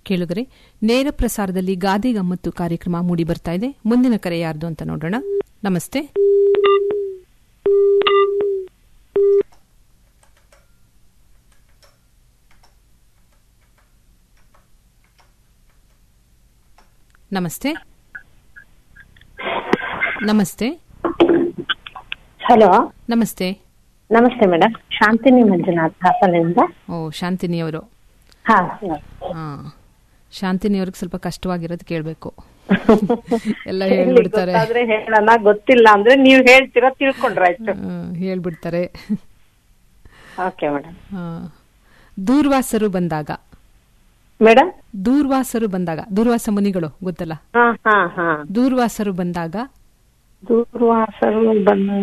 ಕೇಳುಗರೆ ನೇರ ಪ್ರಸಾರದಲ್ಲಿ ಗಾದೆ ಗಮ್ಮತ್ತು ಕಾರ್ಯಕ್ರಮ ಮೂಡಿ ಬರ್ತಾ ಇದೆ ಮುಂದಿನ ಕರೆ ಯಾರ್ದು ಅಂತ ನೋಡೋಣ ನಮಸ್ತೆ ನಮಸ್ತೆ ನಮಸ್ತೆ ಹಲೋ ನಮಸ್ತೆ ನಮಸ್ತೆ ಮೇಡಮ್ ಶಾಂತಿನಿ ಮಂಜುನಾಥ್ ಹಾಸನದಿಂದ ಓ ಶಾಂತಿನಿ ಅವರು ಹಾ ಹಾ ಶಾಂತಿನಿ ಅವ್ರಿಗೆ ಸ್ವಲ್ಪ ಕಷ್ಟವಾಗಿರೋದು ಕೇಳಬೇಕು ಎಲ್ಲ ಹೇಳಿ, ಹೇಳ್ಬಿಡ್ತಾರೆ ಗೊತ್ತಾದ್ರೆ ಹೇಳೋಣ ಗೊತ್ತಿಲ್ಲ ಅಂದ್ರೆ ನೀವು ಹೇಳ್ತೀರಾ ತಿಳ್ಕೊಂಡ್ರಾಯ್ತು ಹ್ಮ್, ಹೇಳ್ಬಿಡ್ತಾರೆ ಓಕೆ ಮೇಡಮ್ ಹಾ. ದೂರ್ವಾಸರು ಬಂದಾಗ ಮೇಡಮ್ ದೂರ್ವಾಸರು ಬಂದಾಗ ದೂರ್ವಾಸ ಮುನಿಗಳು ಗೊತ್ತಲ್ಲ ಹಾ ಹಾ ಹಾ ದೂರ್ವಾಸರು ಬಂದಾಗ ದೂರ್ವಾಸರು ಬಂದು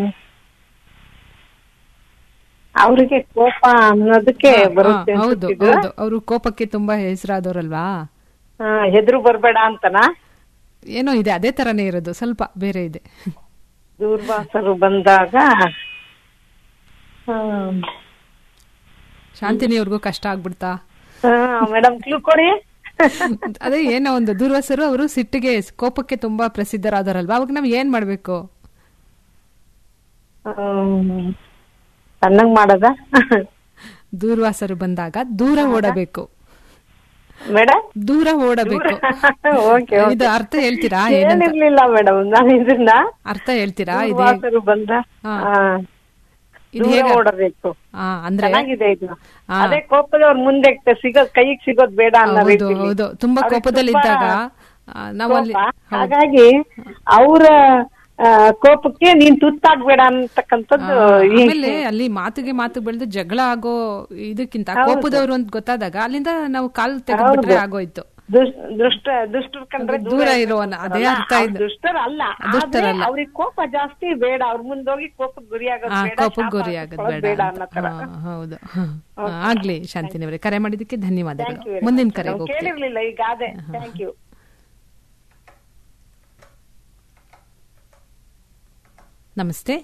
ಅವರಿಗೆ ಕೋಪ ಅನ್ನೋದಕ್ಕೆ ಹಾ, ಬರುತ್ತೆ ಹೌದು ಅನ್ಸುತ್ತಿದ್ದು. ಹೌದು ಅವರು ಕೋಪಕ್ಕೆ ತುಂಬಾ ಹೆಸರಾದವರಲ್ವಾ ಹಾ, ಹೆದ್ರು ಬರ್ಬೇಡ ಅಂತನಾ ಏನೋ ಇದೆ ಅದೇ ತರನೇ ಇರೋದು ಸ್ವಲ್ಪ ಬೇರೆ ಇದೆ ದೂರ್ವಾಸರು ಬಂದಾಗ ಹ್ಮ್. ಶಾಂತಿನಿ ಅವ್ರಿಗೂ ಕಷ್ಟ ಆಗ್ಬಿಡ್ತಾ ಹಾ ಮೇಡಮ್ ಕ್ಲೂ ಕೊಡಿ ಅದೇ ಏನೋ ಒಂದು ದೂರ್ವಾಸರು ಅವರು ಸಿಟ್ಟಿಗೆ ಕೋಪಕ್ಕೆ ತುಂಬಾ ಪ್ರಸಿದ್ಧರಾದವರಲ್ವಾ ಅವಾಗ ನಾವ್ ಏನ್ ಮಾಡ್ಬೇಕು ಹ್ಮ್. ಸಣ್ಣಗ್ ಮಾಡದ ದೂರ್ವಾಸರು ಬಂದಾಗ ದೂರ ಓಡಬೇಕು ಮೇಡಮ್ ದೂರ ಓಡಬೇಕು ಓಕೆ ಇದು ಅರ್ಥ ಹೇಳ್ತೀರಾ ಏನಂತ ಏನಿರ್ಲಿಲ್ಲ ಮೇಡಮ್ ನಾನು ಇದನ್ನ ಅರ್ಥ ಹೇಳ್ತೀರಾ ಇದು ದೂರ್ವಾಸರು ಬಂದ ಹಾ. ಹಾ. ಇದು ದೂರ ಹೇಗೆ ಓಡಬೇಕು ಆ, ಅಂದ್ರೆ ಚೆನ್ನಾಗಿದೆ ಇದು ಹಾ. ಅದೇ ಕೋಪದವ್ರ ಮುಂದೆ ಸಿಗೋದ್ ಕೈಗೆ ಸಿಗೋದ್ ಬೇಡ ಅನ್ನೋ ಹೌದು ರೀತಿಲಿ. ಹೌದು ತುಂಬಾ ಅವ್ರಿಗೆ ಕೋಪದಲ್ಲಿದ್ದಾಗ ತುಂಬಾ ಆ, ನಾವಲ್ಲಿ ಕೋಪ. ಹಾಗಾಗಿ ಅವರ ಕೋಪಕ್ಕೆ ನೀನ್ ತುತ್ತಾಗ್ಬೇಡ ಅಂತಕ್ಕಂಥದ್ದು ಈ- ಆಮೇಲೆ ಅಲ್ಲಿ ಮಾತಿಗೆ ಮಾತು ಬೆಳೆದು ಜಗಳ ಆಗೋ ಇದಕ್ಕಿಂತ ಕೋಪದವರು ಅಂತ ಗೊತ್ತಾದಾಗ ಅಲ್ಲಿಂದ ನಾವು ಕಾಲ್ ತೆಗೆದ್ಬಿಟ್ರೆ ಆಗೋಯ್ತು ದುಷ್- ದುಷ್ಟ ದುಷ್ಟರು ಕಂಡ್ರೆ ದೂರ ಇರೋವನ ಅದೇ ಅರ್ಥ ಇದೆ ದುಷ್ಟರಲ್ಲ ದುಷ್ಟರಲ್ಲ. ಅವ್ರಿಗೆ ಕೋಪ ಜಾಸ್ತಿ ಬೇಡ ಅವ್ರ ಮುಂದೋಗಿ ಕೋಪಕ್ಕೆ ಗುರಿಯಾಗೋದು ಆ ಬೇಡ ಕೋಪಕ್ಕೆ ಶಾಪ ಗುರಿ ಆಗೋದ್ ಹಾಕ್ಕೊಳ್ಳೋದು ಬೇಡ ಬೇಡ ಅಂತ. ಅನ್ನೋ ತರ ಹಾ, ಹೌದು ಹಾ. ಹಾ, ಆಗ್ಲಿ ಶಾಂತಿನವರೇ ಕರೆ ಮಾಡಿದ್ದಕ್ಕೆ ಧನ್ಯವಾದಗಳು Thank you very ಮುಂದಿನ much. ಕರೆಗೆ ನಾವು ಹೋಗ್ತೀವಿ ಕೇಳಿರ್ಲಿಲ್ಲ ಈಗ ಅದೇ ಥ್ಯಾಂಕ್ ಯು ನಮಸ್ತೆ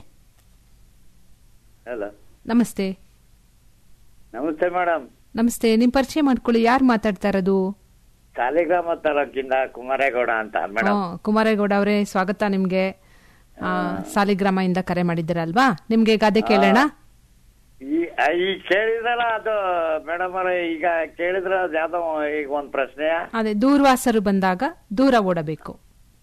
ಹಲೋ ನಮಸ್ತೆ ನಮಸ್ತೆ ಮೇಡಮ್ ನಮಸ್ತೆ ನಿಮ್ ಪರಿಚಯ ಮಾಡ್ಕೊಳ್ಳಿ ಯಾರು ಮಾತಾಡ್ತಾ ಇರೋದು ಸಾಲಿಗ್ರಾಮ ತಾಲೂಕಿಂದ ಕುಮಾರೇಗೌಡ ಅಂತ ಮೇಡಮ್ ಹ್ಮ್, ಕುಮಾರೇಗೌಡ ಅವರೇ ಸ್ವಾಗತ ನಿಮ್ಗೆ ಆ, ಸಾಲಿಗ್ರಾಮ ಇಂದ ಕರೆ ಮಾಡಿದ್ದೀರಲ್ವಾ ನಿಮ್ಗೆ ಗಾದೆ ಕೇಳೋಣ ಈ ಈ ಕೇಳಿದ್ರಲ್ಲ ಅದು ಮೇಡಮ್ ಅವ್ರೆ ಈಗ ಕೇಳಿದ್ರ ಅದು ಯಾವ್ದೋ ಈಗ ಒಂದ್ ಪ್ರಶ್ನೆ ಅದೇ ದೂರ್ವಾಸರು ಬಂದಾಗ ದೂರ ಓಡಬೇಕು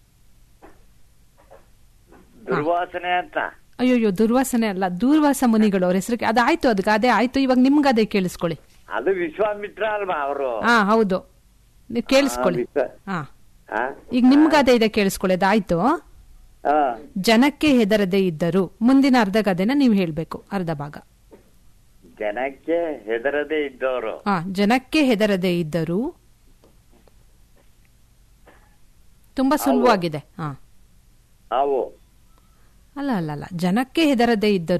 ದುರ್ವಾಸನೆ ಅಂತ ಅಯ್ಯೋಯ್ಯೋ ದುರ್ವಾಸನೆ ಅಲ್ಲ ದೂರ್ವಾಸ ಮುನಿಗಳು ಅವ್ರ ಹೆಸರು ಅದಾಯ್ತು ಅದು ಗಾದೆ ಆಯ್ತು ಇವಾಗ ನಿಮ್ ಗಾದೆ ಕೇಳಿಸ್ಕೊಳ್ಳಿ ಅದು ವಿಶ್ವಾಮಿತ್ರ ಅಲ್ವಾ ಅವರು ಹಾ ಹೌದು ನೀವು ಕೇಳಿಸ್ಕೊಳ್ಳಿ ಹಾ ಹಾ ಈಗ ನಿಮ್ ಗಾದೆ ಇದೆ ಕೇಳಿಸ್ಕೊಳ್ಳಿ ಅದಾಯ್ತು ಹಾ. ಜನಕ್ಕೆ ಹೆದರದೆ ಇದ್ದರು ಮುಂದಿನ ಅರ್ಧ ಗಾದೆನ ನೀವು ಹೇಳ್ಬೇಕು ಅರ್ಧ ಭಾಗ ಜನಕ್ಕೆ ಹೆದರದೇ ಇದ್ದವರು ಹಾ ಜನಕ್ಕೆ ಹೆದರದೆ ಇದ್ದರು ತುಂಬಾ ಸುಲಭವಾಗಿದೆ ಹಾ ಅವು ಅಲ್ಲ ಅಲ್ಲ ಅಲ್ಲ ಜನಕ್ಕೆ ಹೆದರದೆ ಇದ್ದರು